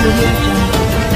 audio jungle.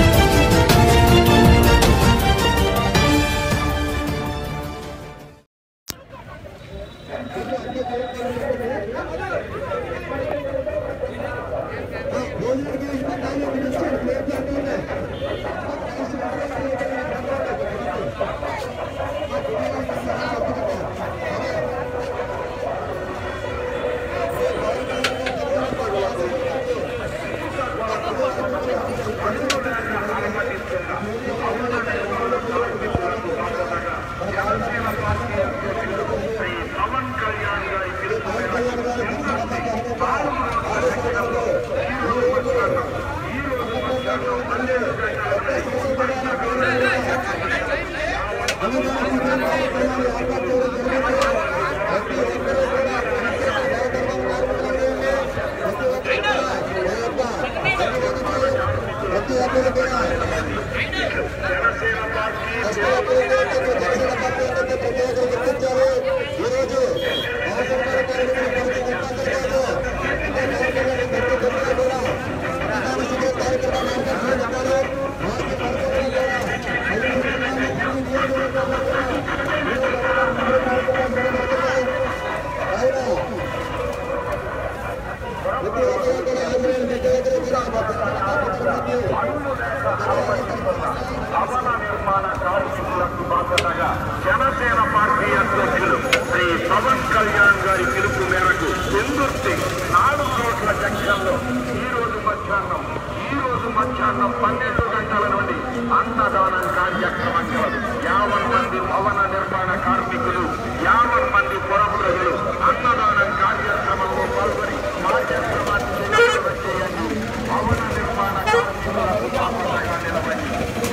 భవన నిర్మాణ కార్మికులకు బాధ్యతగా జనసేన పార్టీ అధ్యక్షులు శ్రీ పవన్ కళ్యాణ్ గారి పిలుపు మేరకు ఎందుర్తి నాలుగు రోడ్ల జంక్షన్లో ఈ రోజు మధ్యాహ్నం ఈ రోజు మధ్యాహ్నం పన్నెండు గంటల నుండి అన్నదానం కార్యక్రమం కలదు యావన్ మంది భవన నిర్మాణ కార్మికులు యావన్ మంది పుర ప్రజలు అన్నదానం కార్యక్రమంలో పాల్గొని కార్యక్రమాన్ని విజయవంతం చేయండి భవన నిర్మాణ కార్మికులకు బాధ్యతగా నిలబడి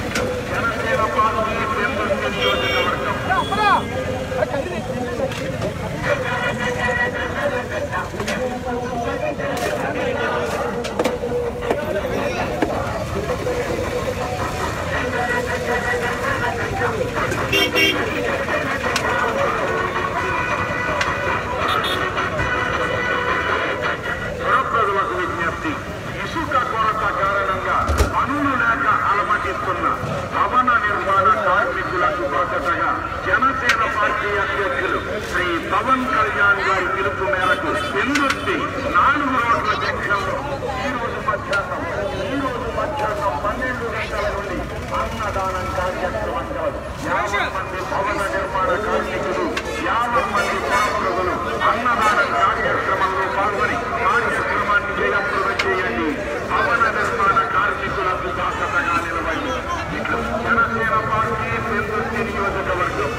జనసేన పార్టీ ఎందుర్తి నియోజకవర్గం పురప్రజలకు విజ్ఞప్తి ఇసుక కొరత కారణంగా పనులు లేక అలమటిస్తున్న భవన నిర్మాణ కార్మికులకు బాధ్యతగా జనసేన పార్టీ అధ్యక్షులు శ్రీ పవన్ కళ్యాణ్ గారి పిలుపు మేరకు ఎందుర్తి నాలుగు రోడ్ల జంక్షన్లో ఈ రోజు మధ్యాహ్నం ఈ రోజు మధ్యాహ్నం పన్నెండు గంటల నుండి అన్నదానం కార్యక్రమం కలదు యాభై మంది భవన నిర్మాణ కార్మికులు యాభై మంది పాపరులు అన్నదానం కార్యక్రమంలో పాల్గొని కార్యక్రమాన్ని జయప్రదం చేయండి భవన నిర్మాణ కార్మికులకు బాధ్యతగా నిలవండి ఇట్లు జనసేన పార్టీ పెందుర్తి నియోజకవర్గం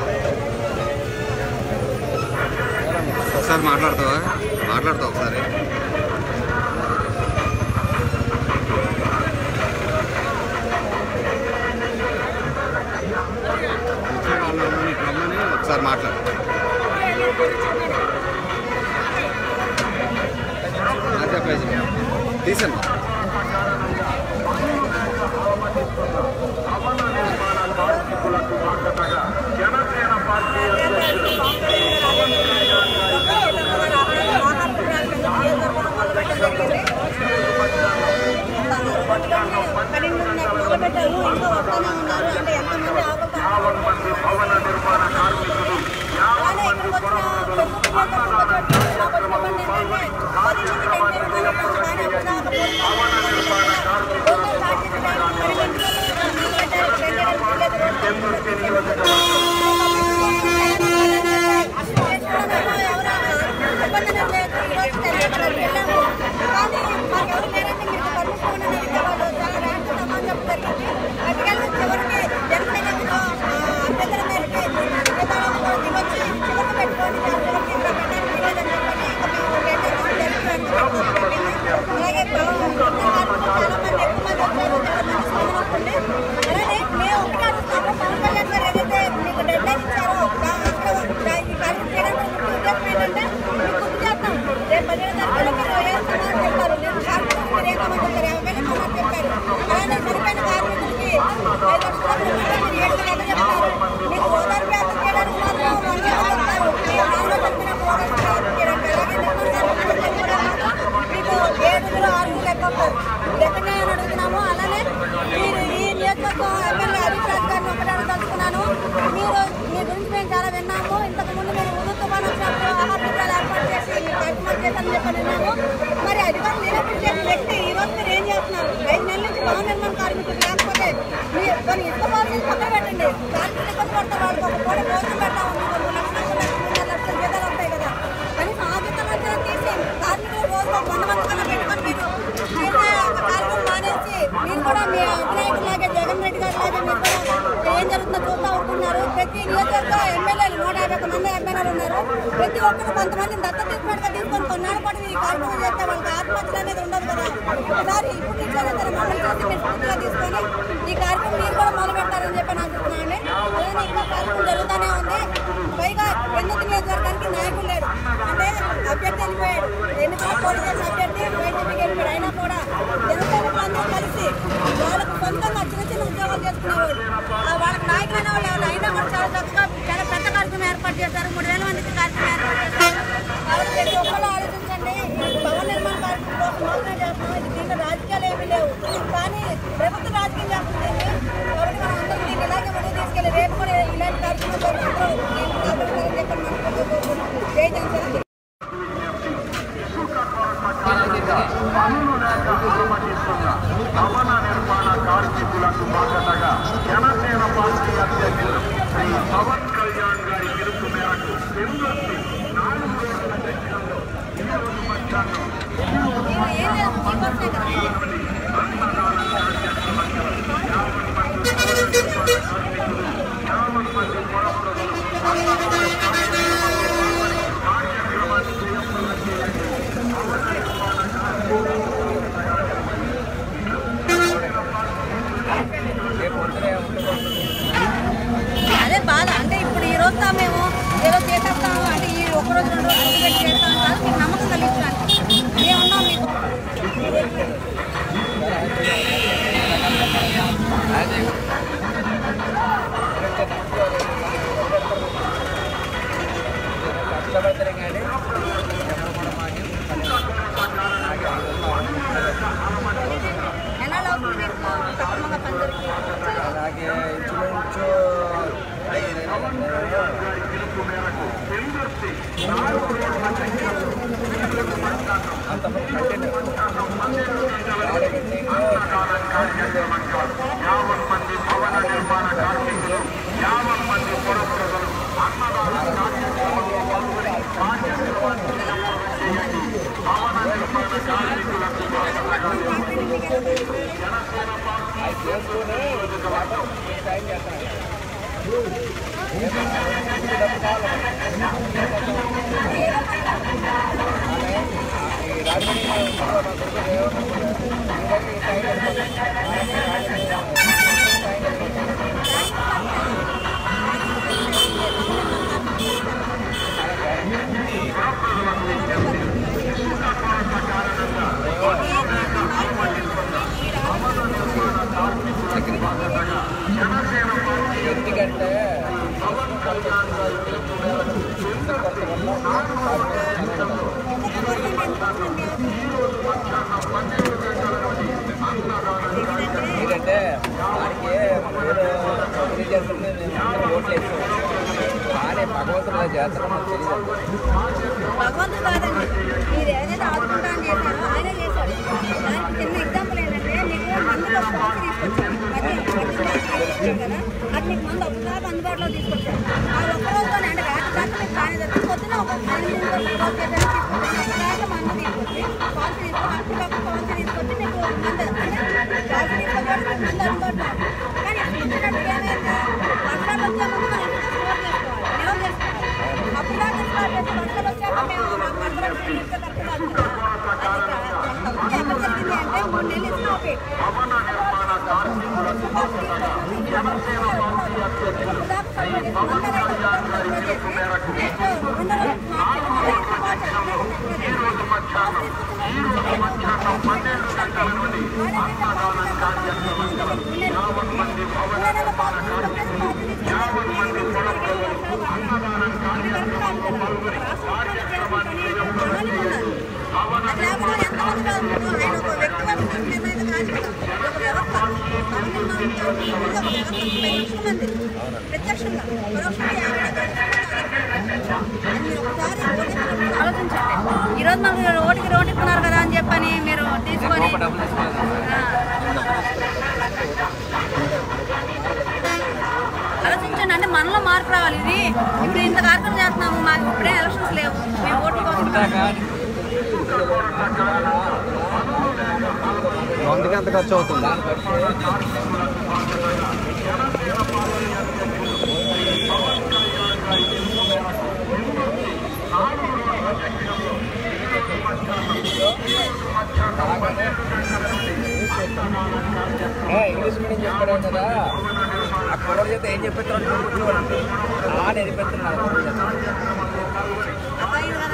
ఒకసారి మాట్లాడతావా మాట్లాడతావు ఒకసారి ఒకసారి మాట్లాడు చెప్పేసి తీసమ్మా భవన నిర్మాణ కార్మికులకు బాధ్యతగా జనసేన పార్టీ అధ్యక్షులు పవన్ కళ్యాణ్ గారి యావన్ మంది భవన నిర్మాణ కార్మికులు యావన్ మంది పురప్రజలు అన్నదాన కార్యక్రమంలో పాల్గొని కార్యక్రమాన్ని జయప్రదం చేయండి భవన నిర్మాణ కార్మికులకు బాధ్యతగా నిలవండి జరుగుతుందో చూస్తూ ఊరుకున్నారు ప్రతి నియోజకవర్గ ఎమ్మెల్యేలు నూట యాభై ఒక్క మంది ఎమ్మెల్యేలు ఉన్నారు ప్రతి ఒక్కరు కొంతమందిని దత్త తీసుకున్నట్టుగా తీసుకొని కొన్నాళ్ళు పాటు ఈ కార్యక్రమం చేస్తే వాళ్ళకి ఆత్మహత్యలు అనేది ఉండదు కదా ఒకసారి ఇప్పుడు ఇట్లనే సరే మమ్మల్ని చూసి మీరు స్ఫూర్తిగా తీసుకొని ఈ కార్యక్రమం మీరు కూడా మొదలు పెడతారని చెప్పి నేను అనుకుంటున్నాను అలానే ఇంకా కార్యక్రమం జరుగుతూనే ఉంది పైగా ఎన్నికల నియోజకవర్గానికి నాయకులు లేరు అంటే అభ్యర్థి వెళ్ళిపోయాడు ఎన్నికల పోటీ చేసిన అభ్యర్థి వైసీపీకి వెళ్ళిపోయాడు అయినా కూడా జనసైనికులు అందరూ కలిసి వాళ్ళకు సొంతంగా చిన్న చిన్న ఉద్యోగాలు చేసుకునేవాడు ఆ వాళ్ళకి నాయకులు అనే వాళ్ళు ఎవరు అయినా కూడా చాలా చక్కగా చాలా పెద్ద కార్యక్రమం ఏర్పాటు చేశారు మూడు వేల మందికి కార్యక్రమం ఏర్పాటు చేశారు కాబట్టి ప్రతి ఒక్కరు ఆలోచించండి ఈ భవన నిర్మాణ కార్యక్రమం కోసం మాత్రమే చేస్తున్నాం ఇది దీంట్లో రాజకీయాలు ఏమీ లేవు కానీ ప్రభుత్వం రాజకీయం చేస్తుంది కాబట్టి మనం అందరం దీన్ని ఇలాగే ముందుకు తీసుకెళ్ళి రేపు కూడా ఇలాంటి కార్యక్రమం అందరూ దీన్ని సహకరిస్తారని చెప్పి మనస్ఫూర్తిగా జై జనసేన పనులు లేక అనుమతిస్తున్న భవన నిర్మాణ కార్మికులకు బాధ్యతగా జనసేన పార్టీ అధ్యక్షులు శ్రీ పవన్ కళ్యాణ్ గారి పిలుపు మేరకు పెందుర్తి నాలుగు రోజుల చర్చల్లో ఈ రోజు మధ్యాహ్నం ఏం లేదు మీకోసమే కదా యావన్ మంది పొరపడులు అదే బాధ అంటే ఇప్పుడు ఈ రోజు తా మేము ఏదో చేసేస్తాము అంటే ఈ ఒక్క రోజు రెండు రోజులు అడ్డు పెట్టి చేస్తాము కాదు మీకు నమ్మకం కలిగించడానికి మేము ఉన్నాం మీకు ఎలా అవుతుంది మీకు సక్రమంగా పనిచేస్తుంది అలాగే ఇంచుమించు ఐదు యావన్ మంది భవన నిర్మాణ కార్మికులు యావన్ మంది పొరపడులు అన్నదాన కార్యక్రమంలో పాల్గొని బాధ్యతలు చేయండి భవన నిర్మాణ కార్మికులకు బాధ్యతగా జనసేన పార్టీ నియోజకవర్గం ఎందుకంటే ఎందుకంటే వారికి ఏదో ఇది చేస్తుంది మేము అందరం ఓట్లు వేసాం కానీ భగవంతుడు చేస్తారో మాకు తెలియదు భగవంతుడు కాదండి మీరు ఏదైతే ఆదుకుంటా అని చేశారో ఆయనే చేశాడు దానికి చిన్న ఎగ్జాంపుల్ ఏంటంటే మీకు మందులో స్టాక్ తీసుకొచ్చారు మధ్య మధ్య కదా అది మీకు మందు ఒకసారి అందుబాటులో తీసుకొచ్చారు ఆ ఒక్క రోజులోనే అంటే రాత్రి దాకా మీకు కానీ జరిగింది పొద్దున ఒక ఎనిమిది వరకు రోజు ఏదైనా తీసుకొచ్చి దాకా మందు తీసుకొచ్చి పాలసీ తీసుకొని హాస్పిటల్ పాలసీ తీసుకొచ్చి మీకు మందు అంటే పాలసీ తీసుకొచ్చి మందు అందుబాటులో కానీ ఇచ్చినట్టుగా ఏమైంది వర్షాలు వచ్చే ముందు మనం ఇంట్లో స్టోర్ చేసుకోవాలి నిల్వ చేసుకోవాలి అప్పుడు దాకా స్టార్ట్ చేసి వర్షాలు వచ్చాక మేము మాకు వర్షాలు వచ్చి ఇంట్లో తక్కువ జరిగింది అంటే మూడు నెలలు ఇస్తాం ఆపేయి. భవన నిర్మాణ కార్మికులకు బాధ్యతగా జనసేన పార్టీ అధ్యక్షులు శ్రీ పవన్ కళ్యాణ్ గారి పిలుపు మేరకు ఈ రోజు మధ్యాహ్నం ఈ రోజు మధ్యాహ్నం పన్నెండు గంటల నుండి అన్నదాన కార్యక్రమం కలదు యావన్ మంది భవన నిర్మాణ కార్మికులు యావన్ మంది పొడవులు అన్నదాన కార్యక్రమంలో పాల్గొని కార్యక్రమాన్ని విజయవంతం చేయండి భవన నిర్మాణ కార్మికులు ఆయన ఒక వ్యక్తిగత నిర్ణయం కాదు కదా. ఒక వ్యవస్థ భవన నిర్మాణం ఇది ఒక వ్యవస్థ ముప్పై లక్షల మంది ప్రత్యక్షంగా పరోక్షంగా యాభై లక్షల మంది మీరు ఒకసారి ఆలోచించండి ఈరోజు మాకు ఓటికి రోడ్ ఇస్తున్నారు కదా అని చెప్పని మీరు తీసుకొని డబ్బులు తీసుకోవాలి ఆ. ఆలోచించండి అంటే మనలో మార్పు రావాలి ఇది ఇప్పుడు ఇంత కార్యక్రమం చేస్తున్నాము మాకు ఇప్పుడే ఎలక్షన్స్ లేవు మేము ఓటు కోసం మందుకి ఎంత ఖర్చు అవుతుంది జనసేన పార్టీ రాగానే ఏ, ఇంగ్లీష్ మీడియం చెప్పడం కదా ఆ కుర్ర చేత ఏం చెప్పిస్తున్నాడు కూర్చోవాలంటే ఆ నేర్పిస్తున్నాడు అబ్బాయి కదా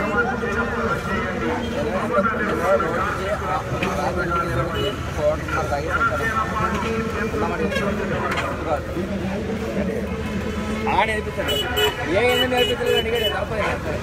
ఆ నేర్పిస్తాడు ఏ ఎందుకు నేర్పించలేదు అడిగాడు తప్పదు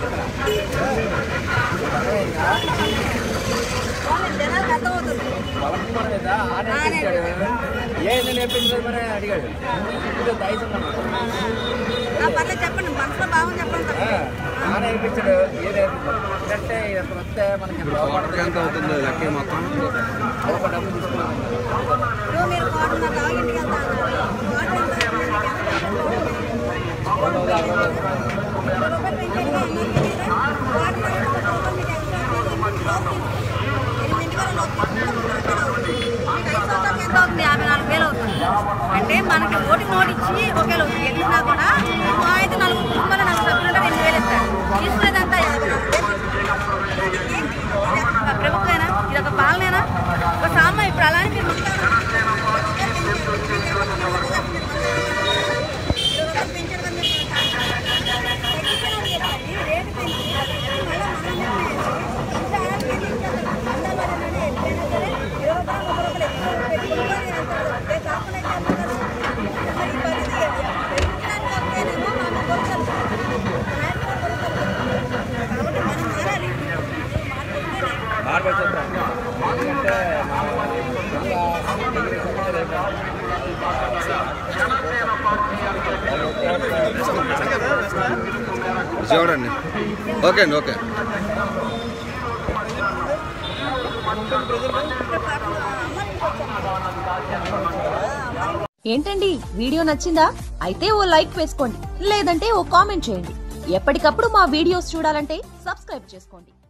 వాళ్ళ జనాలకు అర్థమవుతుంది ఆ నేర్పించాడు ఏ ఎందుకు నేర్పించలేదు మరి అడిగాడు ఇప్పుడు దయచేసి ఆ పర్లేదు చెప్పండి మనసులో బాగుంది చెప్పండి ఆ, తప్ప. ఆ నేర్పించాడు ఏ నేర్పించాడు ఎందుకంటే అసలు వస్తే మనకి లోపల ఎంత అవుతుంది లెక్క మొత్తం ఒక డబ్బు తీసుకున్నాం ఇప్పుడు మీరు కోటన్నర దాకా ఇంటికి వెళ్తా అన్నారు. కోట ఎంత అవుతుంది? రెండు వందల అరవై రూపాయలు. వంద రూపాయలు పెంచారుగా అన్నారు కదా. కోటన్నర ఒక రూపాయలు మీకు ఎక్స్ట్రా ఎనిమిది లోపు తీసుకుంటే ఎనిమిది వరకు అవుతుంది. మీకు ఐదు సంవత్సరాలకి ఎంత అవుతుంది యాభై నాలుగు వేలు అవుతుంది అంటే మనకి ఓటు నోట్ ఇచ్చి ఒకవేళ గెలిచినా కూడా మా అయితే నలుగురు కుటుంబాలు నలుగురు సభ్యులు ఉంటారు ఎనిమిది వేలు ఇస్తారు తీసుకునేదంతా యాభై నాలుగు వేలు తీసుకుంటారు. ఇది ఒక ప్రభుత్వమేనా ఇది ఒక పాలనేనా ఒక సామాన్ ఇప్పుడు అలానే మీరు ముందుగా మార్పు చెప్తాం ఎందుకంటే మా ఇంకా డిగ్రీ సెకండ్ ఇయర్ చూడండి ఓకే అండి ఓకే ఏంటండి వీడియో నచ్చిందా అయితే ఓ లైక్ వేసుకోండి లేదంటే ఓ కామెంట్ చేయండి ఎప్పటికప్పుడు మా వీడియోస్ చూడాలంటే సబ్స్క్రైబ్ చేసుకోండి